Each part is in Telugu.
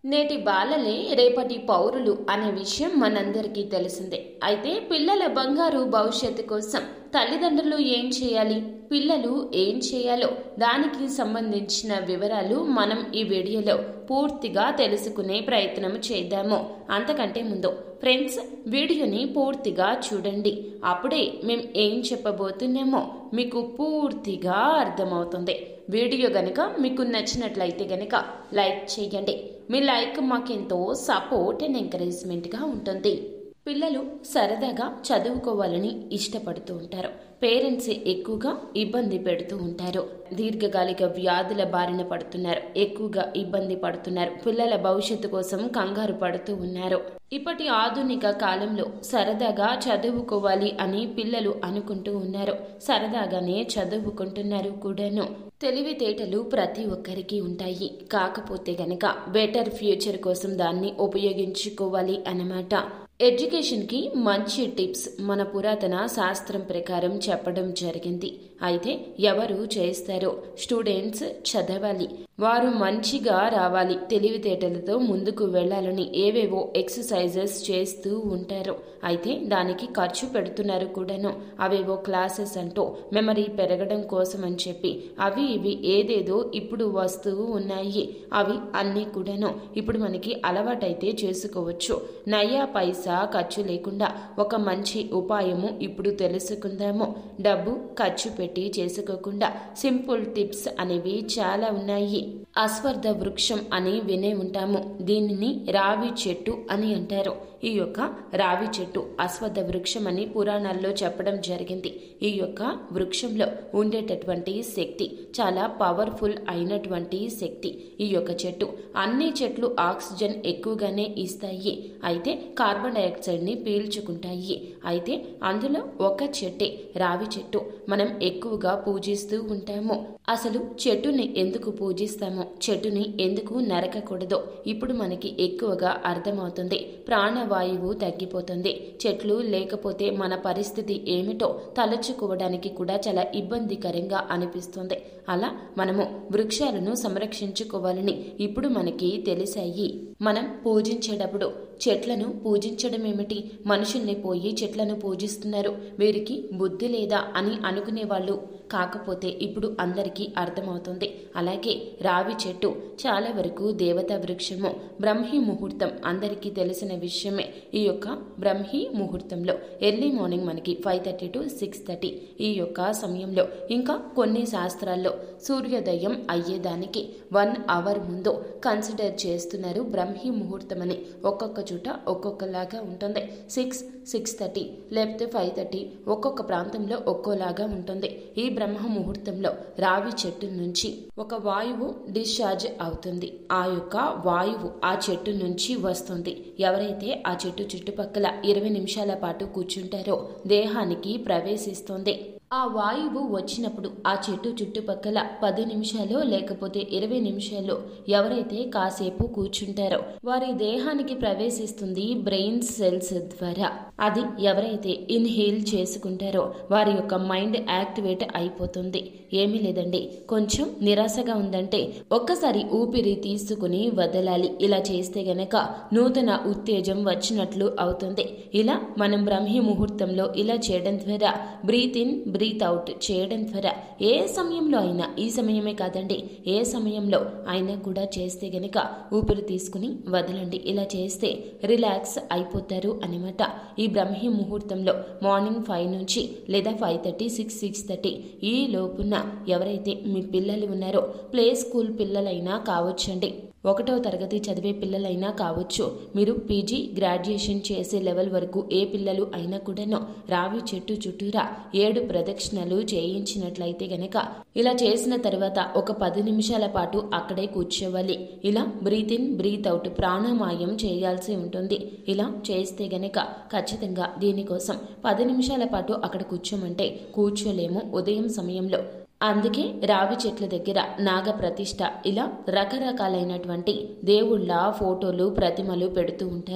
నేటి బాలలే రేపటి పౌరులు అనే విషయం మనందరికీ తెలిసిందే అయితే పిల్లల బంగారు భవిష్యత్తు కోసం తల్లిదండ్రులు ఏం చేయాలి పిల్లలు ఏం చేయాలో దానికి సంబంధించిన వివరాలు మనం ఈ వీడియోలో పూర్తిగా తెలుసుకునే ప్రయత్నం చేద్దాము అంతకంటే ముందు ఫ్రెండ్స్ వీడియోని పూర్తిగా చూడండి అప్పుడే మేము ఏం చెప్పబోతున్నామో మీకు పూర్తిగా అర్థమవుతుంది వీడియో గనుక మీకు నచ్చినట్లయితే గనుక లైక్ చేయండి మీ లైక్ మాకెంతో సపోర్ట్ అండ్ ఎంకరేజ్మెంట్గా ఉంటుంది పిల్లలు సరదాగా చదువుకోవాలని ఇష్టపడుతూ ఉంటారు పేరెంట్స్ ఎక్కువగా ఇబ్బంది పెడుతూ ఉంటారు దీర్ఘకాలిక వ్యాధుల బారిన పడుతున్నారు ఎక్కువగా ఇబ్బంది పడుతున్నారు పిల్లల భవిష్యత్తు కోసం కంగారు పడుతూ ఉన్నారు ఇప్పటి ఆధునిక కాలంలో సరదాగా చదువుకోవాలి అని పిల్లలు అనుకుంటూ ఉన్నారు సరదాగానే చదువుకుంటున్నారు కూడాను తెలివితేటలు ప్రతి ఒక్కరికి ఉంటాయి కాకపోతే గనక బెటర్ ఫ్యూచర్ కోసం దాన్ని ఉపయోగించుకోవాలి అన్నమాట ఎడ్యుకేషన్కి మంచి టిప్స్ మన పురాతన శాస్త్రం ప్రకారం చెప్పడం జరిగింది అయితే ఎవరు చేస్తారో స్టూడెంట్స్ చదవాలి వారు మంచిగా రావాలి తెలివితేటలతో ముందుకు వెళ్ళాలని ఏవేవో ఎక్సర్సైజెస్ చేస్తూ ఉంటారు అయితే దానికి ఖర్చు పెడుతున్నారు కూడాను అవేవో క్లాసెస్ అంటూ మెమరీ పెరగడం కోసం అని చెప్పి అవి ఇవి ఏదేదో ఇప్పుడు వస్తూ ఉన్నాయి అవి అన్నీ కూడాను ఇప్పుడు మనకి అలవాటైతే చేసుకోవచ్చు నయా పైసా ఖర్చు లేకుండా ఒక మంచి ఉపాయము ఇప్పుడు తెలుసుకుందాము డబ్బు ఖర్చు పెట్టి చేసుకోకుండా సింపుల్ టిప్స్ అనేవి చాలా ఉన్నాయి అశ్వర్ధ వృక్షం అని వినే ఉంటాము దీనిని రావి చెట్టు అని అంటారు ఈ యొక్క రావి చెట్టు అశ్వద్ధ వృక్షం అని పురాణాల్లో చెప్పడం జరిగింది ఈ యొక్క వృక్షంలో ఉండేటటువంటి శక్తి చాలా పవర్ఫుల్ అయినటువంటి శక్తి ఈ యొక్క చెట్టు అన్ని చెట్లు ఆక్సిజన్ ఎక్కువగానే ఇస్తాయి అయితే కార్బన్ డైఆక్సైడ్ని పీల్చుకుంటాయి అయితే అందులో ఒక చెట్టే రావి చెట్టు మనం ఎక్కువగా పూజిస్తూ ఉంటాము అసలు చెట్టుని ఎందుకు పూజిస్తామో చెట్టుని ఎందుకు నరకకూడదో ఇప్పుడు మనకి ఎక్కువగా అర్థమవుతుంది ప్రాణవాయువు తగ్గిపోతుంది చెట్లు లేకపోతే మన పరిస్థితి ఏమిటో తలచుకోవడానికి కూడా చాలా ఇబ్బందికరంగా అనిపిస్తుంది అలా మనము వృక్షాలను సంరక్షించుకోవాలని ఇప్పుడు మనకి తెలిసాయి మనం పూజించేటప్పుడు చెట్లను పూజించడం ఏమిటి మనుషుల్ని పోయి చెట్లను పూజిస్తున్నారు వీరికి బుద్ధి లేదా అని అనుకునే వాళ్ళు కాకపోతే ఇప్పుడు అందరికీ అర్థమవుతుంది అలాగే రావి చెట్టు చాలా వరకు దేవతా వృక్షము బ్రహ్మి ముహూర్తం అందరికీ తెలిసిన విషయమే ఈ యొక్క బ్రహ్మి ముహూర్తంలో ఎర్లీ మార్నింగ్ మనకి five thirty to six thirty ఈ యొక్క సమయంలో ఇంకా కొన్ని శాస్త్రాల్లో సూర్యోదయం అయ్యేదానికి వన్ అవర్ ముందు కన్సిడర్ చేస్తున్నారు బ్రహ్మి ముహూర్తం అని ఒక్కొక్క చోట ఒక్కొక్కలాగా ఉంటుంది సిక్స్ సిక్స్ థర్టీ లేకపోతే ఫైవ్ థర్టీ ఒక్కొక్క ప్రాంతంలో ఒక్కోలాగా ఉంటుంది ఈ బ్రహ్మ ముహూర్తంలో రావి చెట్టు నుంచి ఒక వాయువు డిశ్చార్జ్ అవుతుంది ఆ యొక్క వాయువు ఆ చెట్టు నుంచి వస్తుంది ఎవరైతే ఆ చెట్టు చుట్టుపక్కల ఇరవై నిమిషాల పాటు కూర్చుంటారో దేహానికి ప్రవేశిస్తుంది ఆ వాయువు వచ్చినప్పుడు ఆ చెట్టు చుట్టుపక్కల పది నిమిషాలు లేకపోతే ఇరవై నిమిషాలు ఎవరైతే కాసేపు కూర్చుంటారో వారి దేహానికి ప్రవేశిస్తుంది బ్రెయిన్ సెల్స్ ద్వారా అది ఎవరైతే ఇన్హేల్ చేసుకుంటారో వారి యొక్క మైండ్ యాక్టివేట్ అయిపోతుంది ఏమీ లేదండి కొంచెం నిరాశగా ఉందంటే ఒక్కసారి ఊపిరి తీసుకుని వదలాలి ఇలా చేస్తే గనక నూతన ఉత్తేజం వచ్చినట్లు అవుతుంది ఇలా మనం బ్రహ్మి ముహూర్తంలో ఇలా చేయడం ద్వారా బ్రీత్ ఇన్ బ్రీత్ అవుట్ చేయడం ద్వారా ఏ సమయంలో అయినా ఈ సమయమే కాదండి ఏ సమయంలో అయినా కూడా చేస్తే గనక ఊపిరి తీసుకుని వదలండి ఇలా చేస్తే రిలాక్స్ అయిపోతారు అనమాట ఈ బ్రహ్మి ముహూర్తంలో మార్నింగ్ ఫైవ్ నుంచి లేదా five thirty six six thirty ఈ లోపున ఎవరైతే మీ పిల్లలు ఉన్నారో ప్లే స్కూల్ పిల్లలైనా కావచ్చండి ఒకటో తరగతి చదివే పిల్లలైనా కావచ్చు మీరు పీజీ గ్రాడ్యుయేషన్ చేసే లెవెల్ వరకు ఏ పిల్లలు అయినా కూడాను రావి చెట్టు చుట్టూరా ఏడు ప్రదక్షిణలు చేయించినట్లయితే గనక ఇలా చేసిన తర్వాత ఒక పది నిమిషాల పాటు అక్కడే కూర్చోవాలి ఇలా బ్రీత్ ఇన్ బ్రీత్ అవుట్ ప్రాణామాయం చేయాల్సి ఉంటుంది ఇలా చేస్తే గనక ఖచ్చితంగా దీనికోసం పది నిమిషాల పాటు అక్కడ కూర్చోమంటే కూర్చోలేము ఉదయం సమయంలో అందుకే రావి చెట్ల దగ్గర నాగ ప్రతిష్ట ఇలా రకరకాలైనటువంటి దేవుళ్ళ ఫోటోలు ప్రతిమలు పెడుతూ ఉంటారు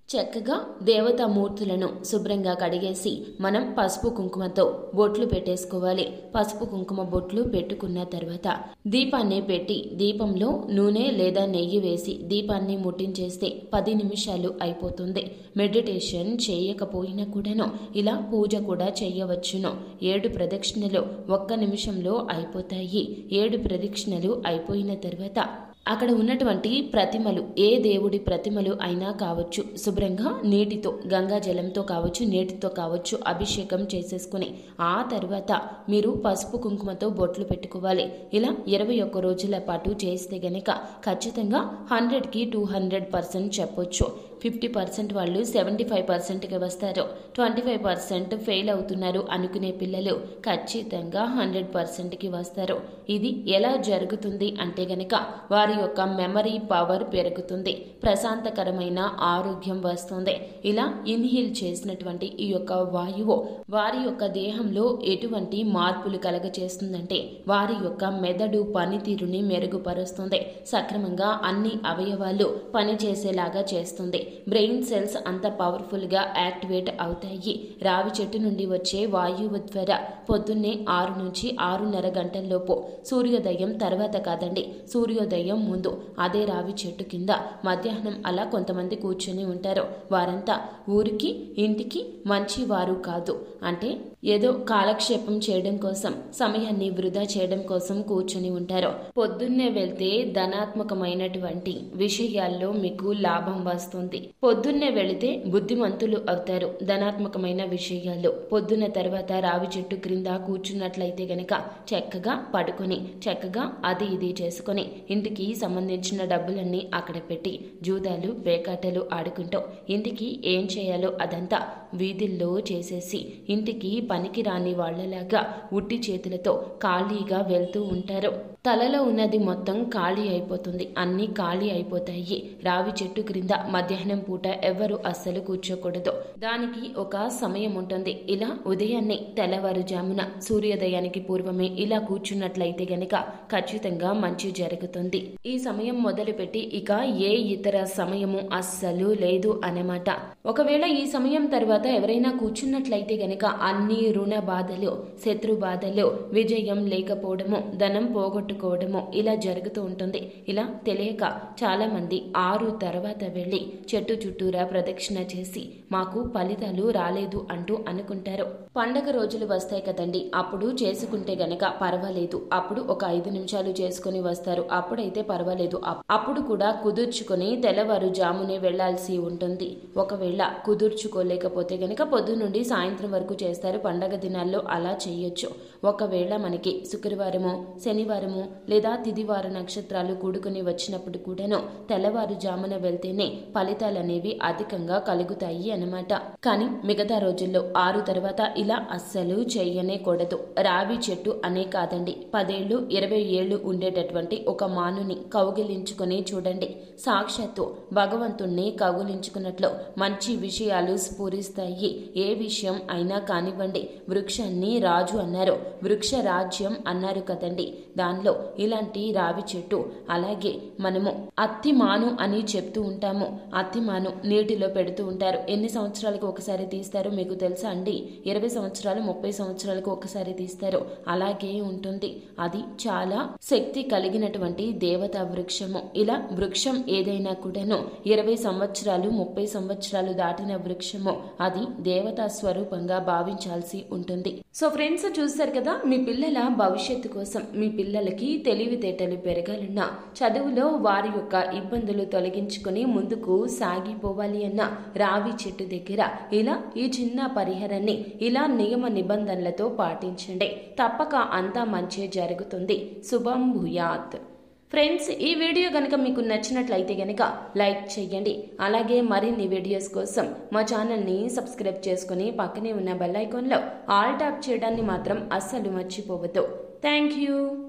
చక్కగా దేవతామూర్తులను శుభ్రంగా కడిగేసి మనం పసుపు కుంకుమతో బొట్లు పెట్టేసుకోవాలి పసుపు కుంకుమ బొట్లు పెట్టుకున్న తర్వాత దీపాన్ని పెట్టి దీపంలో నూనె లేదా నెయ్యి వేసి దీపాన్ని ముట్టించేస్తే పది నిమిషాలు అయిపోతుంది మెడిటేషన్ చేయకపోయినా కూడాను ఇలా పూజ కూడా చేయవచ్చును ఏడు ప్రదక్షిణలు ఒక్క నిమిషంలో అయిపోతాయి ఏడు ప్రదక్షిణలు అయిపోయిన తర్వాత అక్కడ ఉన్నటువంటి ప్రతిమలు ఏ దేవుడి ప్రతిమలు అయినా కావచ్చు శుభ్రంగా నీటితో గంగా జలంతో కావచ్చు నీటితో కావచ్చు అభిషేకం చేసేసుకుని ఆ తర్వాత మీరు పసుపు కుంకుమతో బొట్లు పెట్టుకోవాలి ఇలా ఇరవై ఒక్క రోజుల పాటు చేస్తే గనక ఖచ్చితంగా హండ్రెడ్కి టూ హండ్రెడ్ పర్సెంట్ చెప్పొచ్చు ఫిఫ్టీ పర్సెంట్ వాళ్ళు సెవెంటీ ఫైవ్ పర్సెంట్కి వస్తారు ట్వంటీ ఫైవ్ పర్సెంట్ ఫెయిల్ అవుతున్నారు అనుకునే పిల్లలు ఖచ్చితంగా హండ్రెడ్ పర్సెంట్కి వస్తారు ఇది ఎలా జరుగుతుంది అంటే గనక వారి యొక్క మెమరీ పవర్ పెరుగుతుంది ప్రశాంతకరమైన ఆరోగ్యం వస్తుంది ఇలా ఇన్హీల్ చేసినటువంటి ఈ యొక్క వాయువు వారి యొక్క దేహంలో ఎటువంటి మార్పులు కలగచేస్తుందంటే వారి యొక్క మెదడు పనితీరుని మెరుగుపరుస్తుంది సక్రమంగా అన్ని అవయవాలు పనిచేసేలాగా చేస్తుంది బ్రెయిన్ సెల్స్ అంత పవర్ఫుల్ గా యాక్టివేట్ అవుతాయి రావి చెట్టు నుండి వచ్చే వాయువు ద్వారా పొద్దున్నే ఆరు నుంచి ఆరున్నర గంటల్లోపు సూర్యోదయం తర్వాత కాదండి సూర్యోదయం ముందు అదే రావి చెట్టు కింద మధ్యాహ్నం అలా కొంతమంది కూర్చొని ఉంటారు వారంతా ఊరికి ఇంటికి మంచి వారు కాదు అంటే ఏదో కాలక్షేపం చేయడం కోసం సమయాన్ని వృధా చేయడం కోసం కూర్చొని ఉంటారు పొద్దున్నే వెళ్తే ధనాత్మకమైనటువంటి విషయాల్లో మీకు లాభం వస్తుంది పొద్దున్నే వెళితే బుద్ధిమంతులు అవుతారు ధనాత్మకమైన విషయాల్లో పొద్దున్న తర్వాత రావి చెట్టు క్రింద కూర్చున్నట్లయితే గనక చక్కగా పడుకొని చక్కగా అది ఇది చేసుకొని ఇంటికి సంబంధించిన డబ్బులన్నీ అక్కడ పెట్టి జూదాలు పేకాటలు ఆడుకుంటూ ఇంటికి ఏం చేయాలో అదంతా వీధుల్లో చేసేసి ఇంటికి పనికి రాని వాళ్లలాగా ఉట్టి చేతులతో ఖాళీగా వెళ్తూ ఉంటారు తలలో ఉన్నది మొత్తం ఖాళీ అయిపోతుంది అన్నీ ఖాళీ అయిపోతాయి రావి చెట్టు క్రింద మధ్యాహ్నం పూట ఎవరు అస్సలు కూర్చోకూడదు దానికి ఒక సమయం ఉంటుంది ఇలా ఉదయాన్నే తెల్లవారుజామున సూర్యోదయానికి పూర్వమే ఇలా కూర్చున్నట్లయితే గనక ఖచ్చితంగా మంచి జరుగుతుంది ఈ సమయం మొదలుపెట్టి ఇక ఏ ఇతర సమయము అస్సలు లేదు అన్నమాట ఒకవేళ ఈ సమయం తర్వాత ఎవరైనా కూర్చున్నట్లయితే గనక అన్ని రుణ బాధలు శత్రు బాధలు విజయం లేకపోవడము ధనం పోగొట్టుకోవడము ఇలా జరుగుతూ ఉంటుంది ఇలా తెలియక చాలా మంది ఆరు తర్వాత వెళ్ళి చెట్టు చుట్టూరా ప్రదక్షిణ చేసి మాకు ఫలితాలు రాలేదు అంటూ అనుకుంటారు పండగ రోజులు వస్తాయి కదండి అప్పుడు చేసుకుంటే గనక పర్వాలేదు అప్పుడు ఒక ఐదు నిమిషాలు చేసుకుని వస్తారు అప్పుడైతే పర్వాలేదు అప్- అప్పుడు కూడా కుదుర్చుకొని తెల్లవారు జామునే వెళ్లాల్సి ఉంటుంది ఒకవేళ కుదుర్చుకోలేకపోతే గనక పొద్దు నుండి సాయంత్రం వరకు చేస్తారు పండగ దినాల్లో అలా చేయొచ్చు ఒకవేళ మనకి శుక్రవారము శనివారము లేదా తిదివార నక్షత్రాలు కూడుకుని వచ్చినప్పుడు కూడాను తెల్లవారు జామున వెళ్తేనే ఫలితాలనేవి అధికంగా కలుగుతాయి అన్నమాట కానీ మిగతా రోజుల్లో ఆరు తర్వాత ఇలా అస్సలు చేయనే కూడదు రావి చెట్టు అనే కాదండి పదేళ్లు ఇరవై ఏళ్లు ఉండేటటువంటి ఒక మానుని కౌగిలించుకొని చూడండి సాక్షాత్తు భగవంతుణ్ణి కౌగిలించుకున్నట్లు మంచి విషయాలు స్ఫురిస్తాయి ఏ విషయం అయినా కానివ్వండి వృక్షాన్ని రాజు అన్నారు వృక్ష రాజ్యం అన్నారు కదండి దానిలో ఇలాంటి రావి చెట్టు అలాగే మనము అత్తిమాను అని చెప్తూ ఉంటాము అత్తిమాను నీటిలో పెడుతూ ఉంటారు ఎన్ని సంవత్సరాలకు ఒకసారి తీస్తారో మీకు తెలుసా అండి ఇరవై సంవత్సరాలు ముప్పై సంవత్సరాలకు ఒకసారి తీస్తారు అలాగే ఉంటుంది అది చాలా శక్తి కలిగినటువంటి దేవతా వృక్షము ఇలా వృక్షం ఏదైనా కూడాను ఇరవై సంవత్సరాలు ముప్పై సంవత్సరాలు దాటిన వృక్షము అది దేవతా స్వరూపంగా భావించాల్సి ఉంటుంది సో ఫ్రెండ్స్ చూస్తారు కదా మీ పిల్లల భవిష్యత్తు కోసం మీ పిల్లలకి తెలివితేటలు పెరగాలన్నా చదువులో వారి యొక్క ఇబ్బందులు తొలగించుకొని ముందుకు సాగిపోవాలి అన్న రావి చెట్టు దగ్గర ఇలా ఈ చిన్న పరిహారాన్ని ఇలా నియమ నిబంధనలతో పాటించండి తప్పక అంతా మంచి జరుగుతుంది శుభం భూయాత్ ఫ్రెండ్స్ ఈ వీడియో కనుక మీకు నచ్చినట్లయితే కనుక లైక్ చేయండి అలాగే మరిన్ని వీడియోస్ కోసం మా ఛానల్ని సబ్స్క్రైబ్ చేసుకుని పక్కనే ఉన్న బెల్ ఐకాన్లో ఆల్ ట్యాప్ చేయడాన్ని మాత్రం అస్సలు మర్చిపోవద్దు థ్యాంక్ యూ